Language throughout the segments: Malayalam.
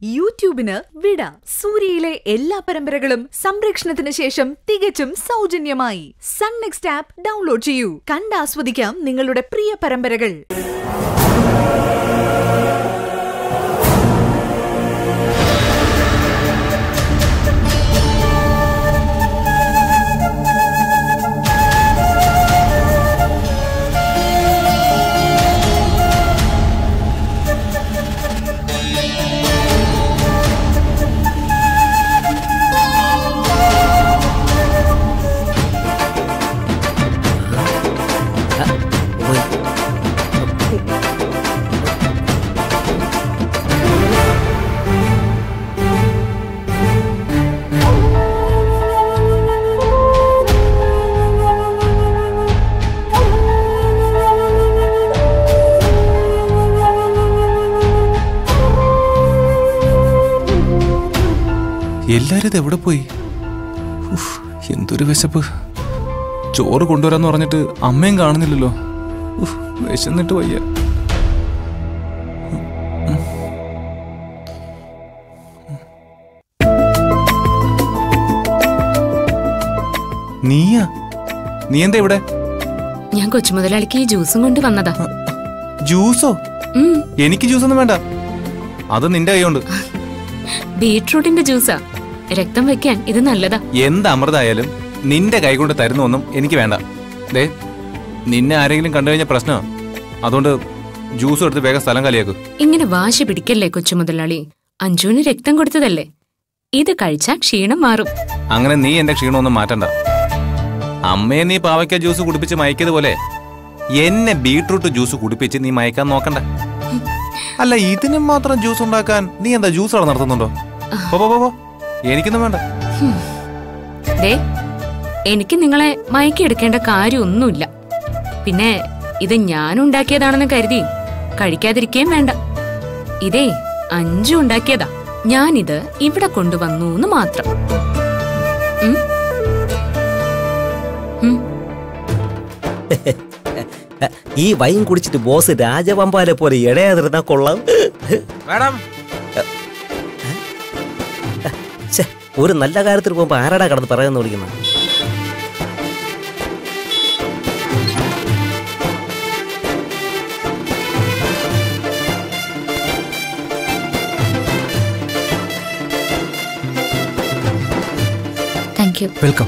യൂട്യൂബിന് വിട സൂര്യയിലെ എല്ലാ പരമ്പരകളും സംരക്ഷണത്തിന് ശേഷം തികച്ചും സൗജന്യമായി സൺ നെക്സ്റ്റ് ആപ്പ് ഡൗൺലോഡ് ചെയ്യൂ കണ്ടാസ്വദിക്കാം നിങ്ങളുടെ പ്രിയ പരമ്പരകൾ എല്ലാരും ഇത് എവിടെ പോയി ഉഫ്, എന്തൊരു വിശപ്പ് ചോറ് കൊണ്ടുവരാന്ന് പറഞ്ഞിട്ട് അമ്മയും കാണുന്നില്ലല്ലോ ഉഫ്, വിശന്നിട്ട് വയ്യ നീയാ നീ എന്താ ഇവിടെ ഞാൻ കൊച്ചുമുതലാളിക്ക് ഈ ജ്യൂസും കൊണ്ട് വന്നതാ ജ്യൂസോ ഉം, എനിക്ക് ജ്യൂസൊന്നും വേണ്ട അത് നിന്റെ കൈകൊണ്ട് ബീട്രൂട്ടിന്റെ ജ്യൂസാ രക്തം വെക്കാൻ ഇത് നല്ലതാ എന്ത് അമൃതായാലും നിന്റെ കൈകൊണ്ട് തരുന്നൊന്നും എനിക്ക് വേണ്ട ദേ നിന്നെ ആരെങ്കിലും കണ്ടു കഴിഞ്ഞ പ്രശ്നമാ അതുകൊണ്ട് ജ്യൂസ് എടുത്ത് വേഗം സ്ഥലം കാലിയാക്കു ഇങ്ങനെ വാശി പിടിക്കല്ലേ കൊച്ചുമുതലാളി അഞ്ജുവിന് രക്തം കൊടുത്തതല്ലേ ഇത് കഴിച്ചാൽ ക്ഷീണം മാറും അങ്ങനെ നീ എന്റെ ക്ഷീണമൊന്നും മാറ്റണ്ട അമ്മയെ നീ പാവയ്ക്ക ജ്യൂസ് കുടിപ്പിച്ച് മയക്കിയതുപോലെ എന്നെ ബീട്രൂട്ട് ജ്യൂസ് കുടിപ്പിച്ച് നീ മയക്കാൻ നോക്കണ്ട അല്ല ഇതിന് മാത്രം ജ്യൂസ് ഉണ്ടാക്കാൻ നീ എന്താ ജ്യൂസ് അവിടെ നടത്തുന്നുണ്ടോ പോ, പോ, പോ, പോ. എനിക്കൊന്നും വേണ്ട ദേ എനിക്ക് നിങ്ങളെ മയക്കിയെടുക്കേണ്ട കാര്യമൊന്നുമില്ല പിന്നെ ഇത് ഞാൻ ഉണ്ടാക്കിയതാണെന്ന് കരുതി കഴിക്കാതിരിക്കുകയും വേണ്ട ഇതേ അഞ്ചു ഉണ്ടാക്കിയതാ ഞാനിത് ഇവിടെ കൊണ്ടുവന്നു എന്ന് മാത്രം ഉം? ഉം. ഈ വൈൻ കുടിച്ചിട്ട് ബോസ് രാജവമ്പാലെ പോലെ ഇടയാതിരുന്നാ കൊള്ളാം മാഡം ഛെ, ഒരു നല്ല കാര്യത്തിൽ പോകുമ്പോ ആരാടാ കടന്ന് പറയാന്ന് വിളിക്കുന്നത് താങ്ക് യു വെൽക്കം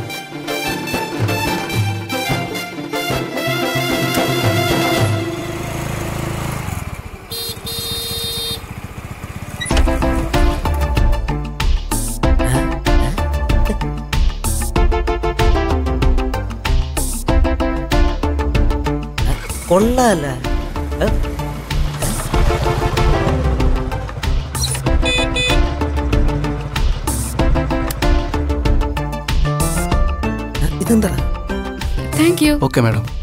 കൊള്ളാല്ല ഏ? ഇതെന്താ താങ്ക് യു ഓക്കെ മാഡം